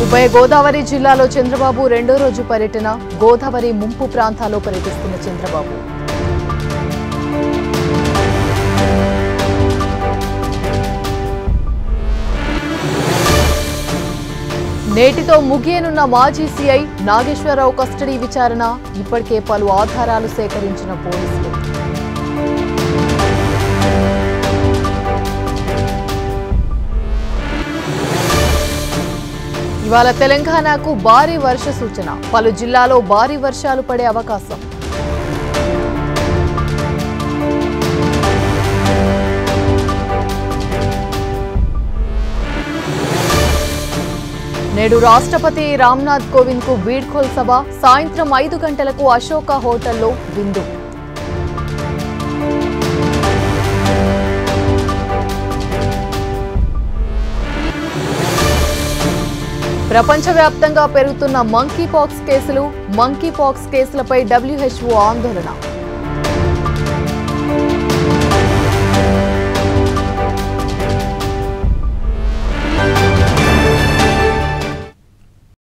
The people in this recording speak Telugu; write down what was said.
ఉభయ గోదావరి జిల్లాలో చంద్రబాబు రెండో రోజు పర్యటన గోదావరి ముంపు ప్రాంతాల్లో పర్యటిస్తున్న చంద్రబాబు నేటితో ముగియనున్న మాజీ సీఐ నాగేశ్వరరావు కస్టడీ విచారణ ఇప్పటికే పలు ఆధారాలు సేకరించిన పోలీసులు ఇవాళ తెలంగాణకు భారీ వర్ష సూచన పలు జిల్లాలో భారీ వర్షాలు పడే అవకాశం నేడు రాష్ట్రపతి రామ్నాథ్ కోవింద్ కు వీడ్కోల్ సభ సాయంత్రం ఐదు గంటలకు అశోక హోటల్లో విందు ప్రపంచవ్యాప్తంగా పెరుగుతున్న మంకీ పాక్స్ కేసులు మంకీ పాక్స్ కేసులపై డబ్ల్యూహెచ్ఓ ఆందోళన